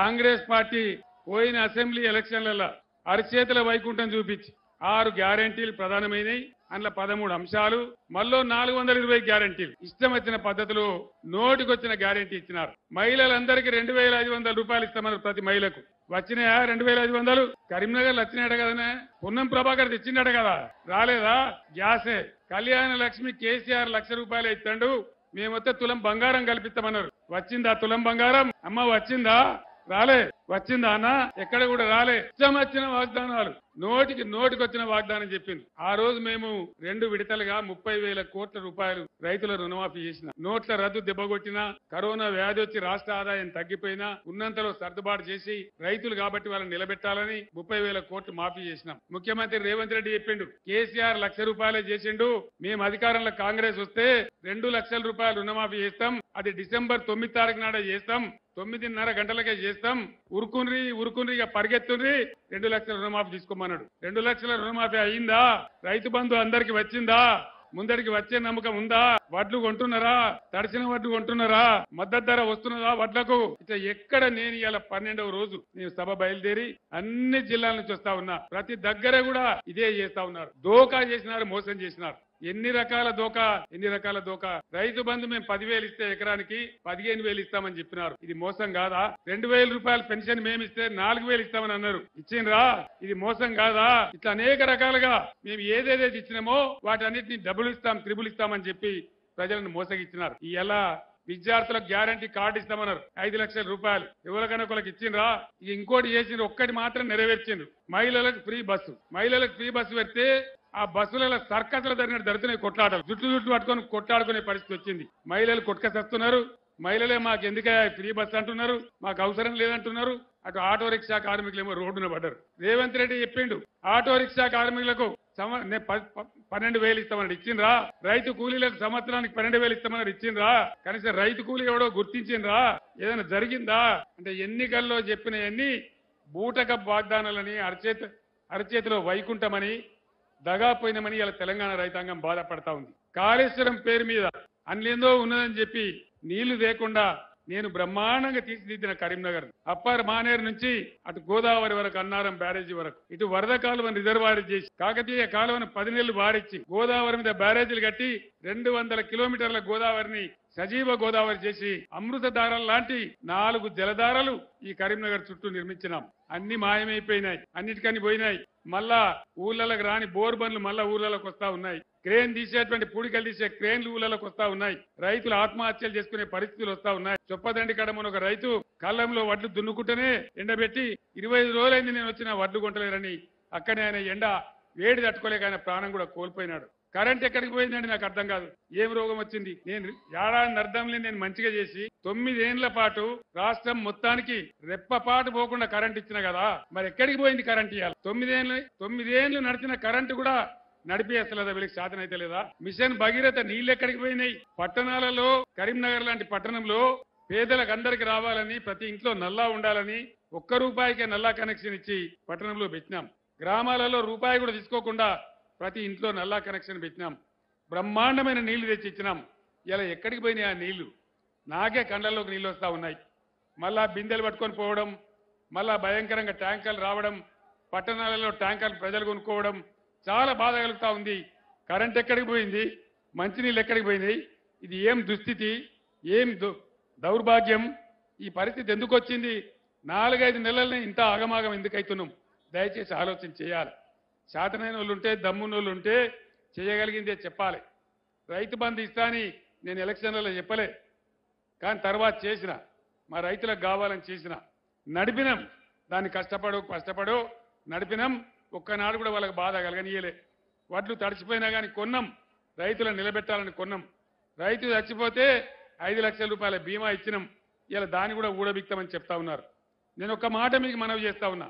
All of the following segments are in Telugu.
కాంగ్రెస్ పార్టీ పోయిన అసెంబ్లీ ఎలక్షన్లలో అరచేతుల వైకుంఠం చూపించి ఆరు గ్యారంటీలు ప్రధానమైనవి అందులో పదమూడు అంశాలు మళ్ళీ నాలుగు వందల ఇరవై గ్యారంటీలు ఇష్టం వచ్చిన పద్ధతిలో నోటికొచ్చిన గ్యారంటీ ఇచ్చినారు మహిళలందరికీ రెండు వేల ఐదు వందల రూపాయలు ఇస్తామన్నారు ప్రతి మహిళకు వచ్చినాయా రెండు వేల ఐదు వందలు కరీంనగర్ వచ్చినాయట కదనే పొన్నం ప్రభాకర్ తెచ్చిండట కదా రాలేదా గ్యాసే కళ్యాణ లక్ష్మి కేసీఆర్ లక్ష రూపాయలు ఇస్తాడు మేమొస్తే తులం బంగారం కల్పిస్తామన్నారు వచ్చిందా తులం బంగారం అమ్మ వచ్చిందా రాలే వచ్చిందా అన్న ఎక్కడ కూడా రాలే ఇష్టం వచ్చిన వాగ్దానాలు నోటికి నోటికి వచ్చిన వాగ్దానం చెప్పింది ఆ రోజు మేము రెండు విడతలుగా ముప్పై వేల కోట్ల రూపాయలు రైతుల రుణమాఫీ చేసిన నోట్ల రద్దు దెబ్బగొట్టినా కరోనా వ్యాధి వచ్చి రాష్ట్ర ఆదాయం తగ్గిపోయినా ఉన్నంతలో సర్దుబాటు చేసి రైతులు కాబట్టి వాళ్ళని నిలబెట్టాలని ముప్పై వేల కోట్లు మాఫీ చేసినాం ముఖ్యమంత్రి రేవంత్ రెడ్డి చెప్పిండు కేసీఆర్ లక్ష రూపాయలే చేసిండు మేము అధికారంలో కాంగ్రెస్ వస్తే రెండు లక్షల రూపాయలు రుణమాఫీ చేస్తాం అది డిసెంబర్ తొమ్మిది తారీఖు నాడే చేస్తాం తొమ్మిదిన్నర గంటలకే చేస్తాం ఉరుకున్రి ఉరుకున్రి ఇక పరిగెత్తుండ్రి రెండు లక్షల రుణమాఫీ తీసుకోమన్నాడు రెండు లక్షల రుణమాఫీ అయిందా రైతు బంధు అందరికి వచ్చిందా ముందరికి వచ్చే నమ్మకం ఉందా వడ్లు కొంటున్నారా తడిసిన వడ్లు కొంటున్నారా మద్దతు ధర వస్తున్నదా వడ్లకు ఇట్లా ఎక్కడ నేను ఇవాళ పన్నెండవ రోజు నేను సభ బయలుదేరి అన్ని జిల్లాల నుంచి వస్తా ఉన్నా ప్రతి దగ్గర కూడా ఇదే చేస్తా ఉన్నారు దోకా చేసినారు మోసం చేసినారు ఎన్ని రకాల దోకా ఎన్ని రకాల దోకా రైతు బంధు మేము పదివేలు ఇస్తే ఎకరానికి పదిహేను వేలు ఇస్తామని చెప్పినారు ఇది మోసం కాదా రెండు వేల రూపాయల పెన్షన్ మేము ఇస్తే నాలుగు వేలు ఇస్తామని అన్నారు ఇచ్చిండ్రా ఇది మోసం కాదా ఇట్లా అనేక రకాలుగా మేము ఏదేదైతే ఇచ్చినామో వాటన్నిటిని డబ్బులు ఇస్తాం త్రిబుల్ ఇస్తామని చెప్పి ప్రజలను మోసగిచ్చినారు ఈ ఎలా విద్యార్థులకు గ్యారంటీ కార్డు ఇస్తామన్నారు ఐదు లక్షల రూపాయలు ఎవరికైనా ఒకరికి ఇచ్చిండ్రా ఇక ఇంకోటి చేసిండ్రు ఒక్కటి మాత్రం నెరవేర్చిండ్రు మహిళలకు ఫ్రీ బస్సు మహిళలకు ఫ్రీ బస్సు పెడితే ఆ బస్సులలో సర్కస్ల జరిగిన దొరుకుతున్నాయి కొట్లాటలు జుట్టు జుట్టు పట్టుకొని కొట్లాడుకునే పరిస్థితి వచ్చింది మహిళలు కొట్టుకసేస్తున్నారు మహిళలే మాకు ఎందుకయ్యా ఫ్రీ బస్ అంటున్నారు మాకు అవసరం లేదంటున్నారు అటు ఆటో రిక్షా కార్మికులేమో రోడ్డున పడ్డారు రేవంత్ రెడ్డి చెప్పిండు ఆటో రిక్షా కార్మికులకు సమ- నే ప- ప- పన్నెండు వేలు ఇస్తామని ఇచ్చిండ్రా రైతు కూలీలకు సంవత్సరానికి పన్నెండు వేలు ఇస్తామని ఇచ్చిండ్రా కనీసం రైతు కూలీ ఎవడో గుర్తించిండ్రా ఏదైనా జరిగిందా అంటే ఎన్నికల్లో చెప్పిన ఎన్ని బూటక వాగ్దానాలని అరచేత అరచేతిలో వైకుంఠమని దగా పోయినమని ఇలా తెలంగాణ రైతాంగం బాధపడతా ఉంది కాళేశ్వరం పేరు మీద అన్లేందో ఉన్నదని చెప్పి నీళ్లు లేకుండా నేను బ్రహ్మాండంగా తీర్చిదిద్దిన కరీంనగర్ అప్పర్ మానేరు నుంచి అటు గోదావరి వరకు అన్నారం బ్యారేజీ వరకు ఇటు వరద కాలువను రిజర్వాయర్ చేసి కాకతీయ కాలువను పది నెలలు వారిచ్చి గోదావరి మీద బ్యారేజీలు కట్టి రెండు వందల కిలోమీటర్ల గోదావరిని సజీవ గోదావరి చేసి అమృత దారాల లాంటి నాలుగు జలధారలు ఈ కరీంనగర్ చుట్టూ నిర్మించినాం అన్ని మాయమైపోయినాయి అన్నిటికని పోయినాయి మళ్ళా ఊళ్ళకి రాని బోర్ బండ్లు మళ్ళా ఊళ్ళలోకి వస్తా ఉన్నాయి క్రేన్ తీసేటువంటి పూడికలు తీసే క్రేన్లు ఊళ్ళలోకి వస్తా ఉన్నాయి రైతులు ఆత్మహత్యలు చేసుకునే పరిస్థితులు వస్తా ఉన్నాయి చొప్పదండి కడమని ఒక రైతు కళ్ళంలో వడ్లు దున్నుకుంటేనే ఎండబెట్టి ఇరవై ఐదు రోజులైంది నేను వచ్చిన వడ్లు కొంటలేరని అక్కడే ఆయన ఎండ వేడి తట్టుకోలేక ఆయన ప్రాణం కూడా కోల్పోయినాడు కరెంట్ ఎక్కడికి పోయిందండి నాకు అర్థం కాదు ఏం రోగం వచ్చింది నేను ఏడాది అర్థం లేని నేను మంచిగా చేసి తొమ్మిదేండ్ల పాటు రాష్ట్రం మొత్తానికి రెప్పపాటు పోకుండా కరెంట్ ఇచ్చిన కదా మరి ఎక్కడికి పోయింది కరెంట్ ఇవ్వాలి తొమ్మిదేళ్ళు తొమ్మిదేళ్లు నడిచిన కరెంటు కూడా నడిపేస్తలేదా వీళ్ళకి శాతం అయితే లేదా మిషన్ భగీరథ నీళ్ళు ఎక్కడికి పోయినాయి పట్టణాలలో కరీంనగర్ లాంటి పట్టణంలో పేదలకు అందరికి రావాలని ప్రతి ఇంట్లో నల్లా ఉండాలని ఒక్క రూపాయికే నల్లా కనెక్షన్ ఇచ్చి పట్టణంలో పెట్టినాం గ్రామాలలో రూపాయి కూడా తీసుకోకుండా ప్రతి ఇంట్లో నల్లా కనెక్షన్ పెట్టినాం బ్రహ్మాండమైన నీళ్లు తెచ్చి ఇచ్చినాం ఇలా ఎక్కడికి పోయినాయి ఆ నీళ్లు నాకే కండ్లలోకి నీళ్లు వస్తా ఉన్నాయి మళ్ళా బిందెలు పట్టుకొని పోవడం మళ్ళా భయంకరంగా ట్యాంకర్లు రావడం పట్టణాలలో ట్యాంకర్లు ప్రజలు కొనుక్కోవడం చాలా బాధ కలుగుతా ఉంది కరెంట్ ఎక్కడికి పోయింది మంచినీళ్ళు ఎక్కడికి పోయినాయి ఇది ఏం దుస్థితి ఏం దు- దౌర్భాగ్యం ఈ పరిస్థితి ఎందుకు వచ్చింది నాలుగైదు నెలలనే ఇంత ఆగమాగం ఎందుకు అవుతున్నాం దయచేసి ఆలోచన చేయాలి శాతనైన వాళ్ళు ఉంటే దమ్మున్న వాళ్ళు ఉంటే చేయగలిగిందే చెప్పాలి రైతు బంధు ఇస్తా అని నేను ఎలక్షన్లలో చెప్పలే కానీ తర్వాత చేసిన మా రైతులకు కావాలని చేసిన నడిపినాం దాన్ని కష్టపడు కష్టపడు నడిపినాం ఒక్కనాడు కూడా వాళ్ళకి బాధ కలగనీయలే వడ్లు తడిచిపోయినా కానీ కొన్నాం రైతులను నిలబెట్టాలని కొన్నాం రైతు చచ్చిపోతే ఐదు లక్షల రూపాయల బీమా ఇచ్చినాం ఇలా దాన్ని కూడా ఊడబిక్తామని చెప్తా ఉన్నారు నేను ఒక మాట మీకు మనవి చేస్తా ఉన్నా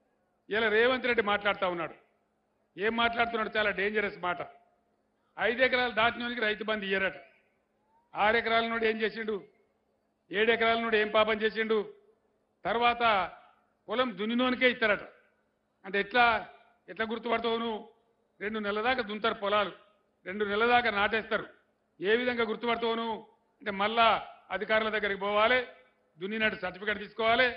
ఇలా రేవంత్ రెడ్డి మాట్లాడుతూ ఉన్నాడు ఏం మాట్లాడుతున్నాడు చాలా డేంజరస్ మాట ఐదు ఎకరాలు దాటినోనికి రైతు బంధు ఇయ్యరట ఆరు ఎకరాల నుండి ఏం చేసిండు ఏడు ఎకరాల నుండి ఏం పాపం చేసిండు తర్వాత పొలం దున్నినోనికే ఇస్తారట అంటే ఎట్లా ఎట్లా గుర్తుపడతావు నువ్వు రెండు నెలల దాకా దున్నుతారు పొలాలు రెండు నెలల దాకా నాటేస్తారు ఏ విధంగా గుర్తుపడతావు నువ్వు అంటే మళ్ళా అధికారుల దగ్గరికి పోవాలి దున్నినట్టు సర్టిఫికేట్ తీసుకోవాలి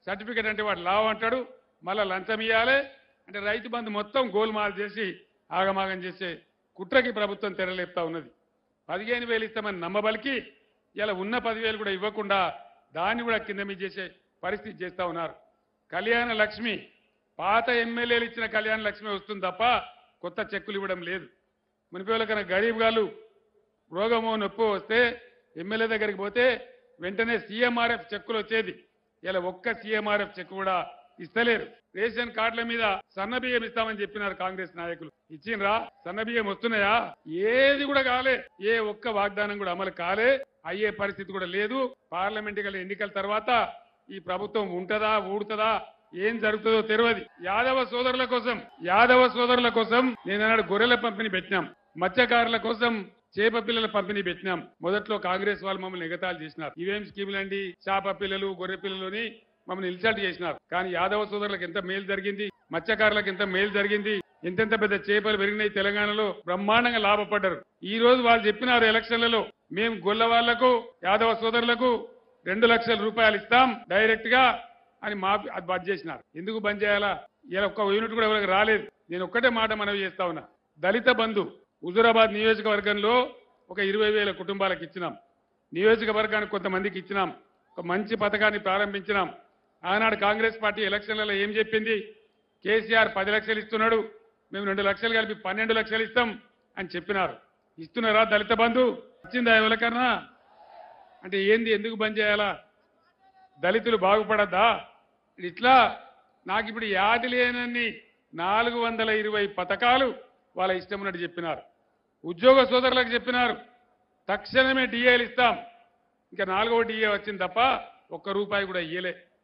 సర్టిఫికేట్ అంటే వాడు లావు అంటాడు మళ్ళా లంచం ఇవ్వాలి అంటే రైతు బంధు మొత్తం గోల్మాల్ చేసి ఆగమాగం చేసే కుట్రకి ప్రభుత్వం తెరలేపుతా ఉన్నది పదిహేను వేలు ఇస్తామని నమ్మబలికి ఇలా ఉన్న పదివేలు కూడా ఇవ్వకుండా దాన్ని కూడా కింద మీద చేసే పరిస్థితి చేస్తా ఉన్నారు కళ్యాణ లక్ష్మి పాత ఎమ్మెల్యేలు ఇచ్చిన కళ్యాణ లక్ష్మి వస్తుంది తప్ప కొత్త చెక్కులు ఇవ్వడం లేదు మునిపేల కన్నా గరీబ్ గారు రోగమో నొప్పి వస్తే ఎమ్మెల్యే దగ్గరికి పోతే వెంటనే సీఎంఆర్ఎఫ్ చెక్కులు వచ్చేది ఇలా ఒక్క సీఎంఆర్ఎఫ్ చెక్ కూడా ఇస్తలేరు రేషన్ కార్డుల మీద సన్న బియ్యం ఇస్తామని చెప్పినారు కాంగ్రెస్ నాయకులు ఇచ్చిండ్రా సన్న బియ్యం వస్తున్నాయా ఏది కూడా కాలే ఏ ఒక్క వాగ్దానం కూడా అమలు కాలే అయ్యే పరిస్థితి కూడా లేదు పార్లమెంట్ ఎన్నికల తర్వాత ఈ ప్రభుత్వం ఉంటదా ఊడుతుందా ఏం జరుగుతుందో తెలియదు యాదవ సోదరుల కోసం యాదవ సోదరుల కోసం నేను అన్నాడు గొర్రెల పంపిణీ పెట్టినాం మత్స్యకారుల కోసం చేప పిల్లల పంపిణీ పెట్టినాం మొదట్లో కాంగ్రెస్ వాళ్ళు మమ్మల్ని ఎగతాళి చేసినారు ఇవేం స్కీములండి చేప పిల్లలు గొర్రె పిల్లలని మమ్మల్ని ఇన్సల్ట్ చేసినారు కానీ యాదవ సోదరులకు ఎంత మేలు జరిగింది మత్స్యకారులకు ఎంత మేలు జరిగింది ఎంతెంత పెద్ద చేపలు పెరిగినాయి తెలంగాణలో బ్రహ్మాండంగా లాభపడ్డారు ఈ రోజు వాళ్ళు చెప్పినారు ఎలక్షన్లలో మేము గొల్ల వాళ్లకు యాదవ సోదరులకు రెండు లక్షల రూపాయలు ఇస్తాం డైరెక్ట్ గా అని మా అది బంద్ చేసినారు ఎందుకు బంద్ చేయాలా ఇలా ఒక్క యూనిట్ కూడా ఎవరికి రాలేదు నేను ఒక్కటే మాట మనవి చేస్తా ఉన్నా దళిత బంధు హుజురాబాద్ నియోజకవర్గంలో ఒక ఇరవై వేల కుటుంబాలకు ఇచ్చినాం నియోజకవర్గానికి కొంతమందికి ఇచ్చినాం ఒక మంచి పథకాన్ని ప్రారంభించినాం ఆనాడు కాంగ్రెస్ పార్టీ ఎలక్షన్లలో ఏం చెప్పింది కేసీఆర్ పది లక్షలు ఇస్తున్నాడు మేము రెండు లక్షలు కలిపి పన్నెండు లక్షలు ఇస్తాం అని చెప్పినారు ఇస్తున్నారా దళిత బంధు ఇచ్చిందా ఎవరికన్నా అంటే ఏంది ఎందుకు బంద్ చేయాలా దళితులు బాగుపడద్దా ఇట్లా నాకు ఇప్పుడు యాది లేనన్ని నాలుగు వందల ఇరవై పథకాలు వాళ్ళ ఇష్టం ఉన్నట్టు చెప్పినారు ఉద్యోగ సోదరులకు చెప్పినారు తక్షణమే డిఏలు ఇస్తాం ఇంకా నాలుగవ డిఏ వచ్చింది తప్ప ఒక్క రూపాయి కూడా ఇయ్యలే